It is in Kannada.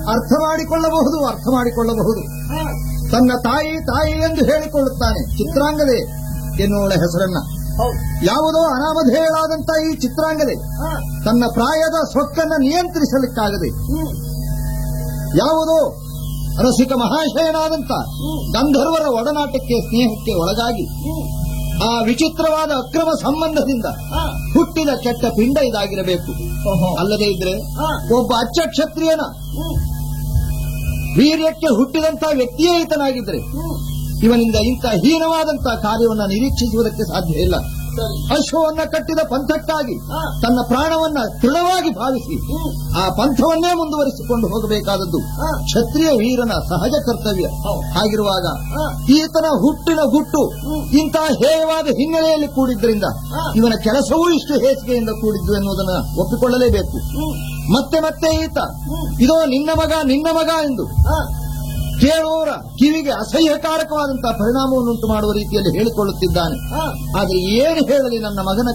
ಅರ್ಥ ಮಾಡಿಕೊಳ್ಳಬಹುದು ಅರ್ಥ ಮಾಡಿಕೊಳ್ಳಬಹುದು ಹಾ, ತನ್ನ ತಾಯಿ ತಾಯಿ ಎಂದು ಹೇಳಿಕೊಳ್ಳುತ್ತಾನೆ ಚಿತ್ರಾಂಗದೆ ಎನ್ನುವಳ ಹೆಸರನ್ನ ಹೌದು ಯಾವುದೋ ಅನಾಮಧೇಯಳಾದಂತ ಈ ಚಿತ್ರಾಂಗದೆ ಹಾ, ತನ್ನ ಪ್ರಾಯದ ಸೊಕ್ಕನ್ನ ನಿಯಂತ್ರಿಸಲಿಕ್ಕಾಗದೆ ಹ್ಮ್, ಯಾವುದೋ ರಸಿಕ ಮಹಾಶಯನಾದಂತ ಗಂಧರ್ವರ ಒಡನಾಟಕ್ಕೆ ಸ್ನೇಹಕ್ಕೆ ಒಳಗಾಗಿ ಹ್ಮ್, ಆ ವಿಚಿತ್ರವಾದ ಅಕ್ರಮ ಸಂಬಂಧದಿಂದ ಹಾ, ಹುಟ್ಟಿದ ಕೆಟ್ಟ ಪಿಂಡ ಇದಾಗಿರಬೇಕು ಓಹೋ, ಅಲ್ಲದೆ ಇದ್ರೆ ಹಾ, ಒಬ್ಬ ಅಚ್ಚ ಕ್ಷತ್ರಿಯನ ಹ್ಮ್, ವೀರ್ಯಕ್ಕೆ ಹುಟ್ಟಿದಂತ ವ್ಯಕ್ತಿಯೇ ಈತನಾಗಿದ್ರೆ ಹ್ಮ್, ಇವನಿಂದ ಇಂಥ ಹೀನವಾದಂತ ಕಾರ್ಯವನ್ನ ನಿರೀಕ್ಷಿಸುವುದಕ್ಕೆ ಸಾಧ್ಯ ಇಲ್ಲ ಸರಿ ಅಶ್ವವನ್ನ ಕಟ್ಟಿದ ಪಂಥಕ್ಕಾಗಿ ಹಾ, ತನ್ನ ಪ್ರಾಣವನ್ನ ದೃಢವಾಗಿ ಭಾವಿಸಿ ಹ್ಮ್, ಆ ಪಂಥವನ್ನೇ ಮುಂದುವರಿಸಿಕೊಂಡು ಹೋಗಬೇಕಾದದ್ದು ಹಾ, ಕ್ಷತ್ರಿಯ ವೀರನ ಸಹಜ ಕರ್ತವ್ಯ ಹೌದು. ಹಾಗಿರುವಾಗ ಹಾ, ಈತನ ಹುಟ್ಟಿನ ಗುಟ್ಟು ಹ್ಮ್. ಇಂತಹ ಹೇಯವಾದ ಹಿನ್ನೆಲೆಯಲ್ಲಿ ಕೂಡಿದ್ರಿಂದ ಹಾ. ಇವನ ಕೆಲಸವೂ ಇಷ್ಟು ಹೇಸಿಗೆಯಿಂದ ಕೂಡಿದ್ದು ಎನ್ನುವುದನ್ನು ಒಪ್ಪಿಕೊಳ್ಳಲೇಬೇಕು ಹ್ಮ್, ಮತ್ತೆ ಮತ್ತೆ ಈತ ಹ್ಮ್, ಇದೋ ನಿನ್ನ ಮಗ ನಿನ್ನ ಮಗ ಎಂದು ಹಾ, ಕೇಳುವವರ ಕಿವಿಗೆ ಅಸಹ್ಯಕಾರಕವಾದಂತಹ ಪರಿಣಾಮವನ್ನುಂಟು ಮಾಡುವ ರೀತಿಯಲ್ಲಿ ಹೇಳಿಕೊಳ್ಳುತ್ತಿದ್ದಾನೆ ಹಾ, ಆದರೆ ಏನು ಹೇಳಲಿ ನನ್ನ ಮಗನ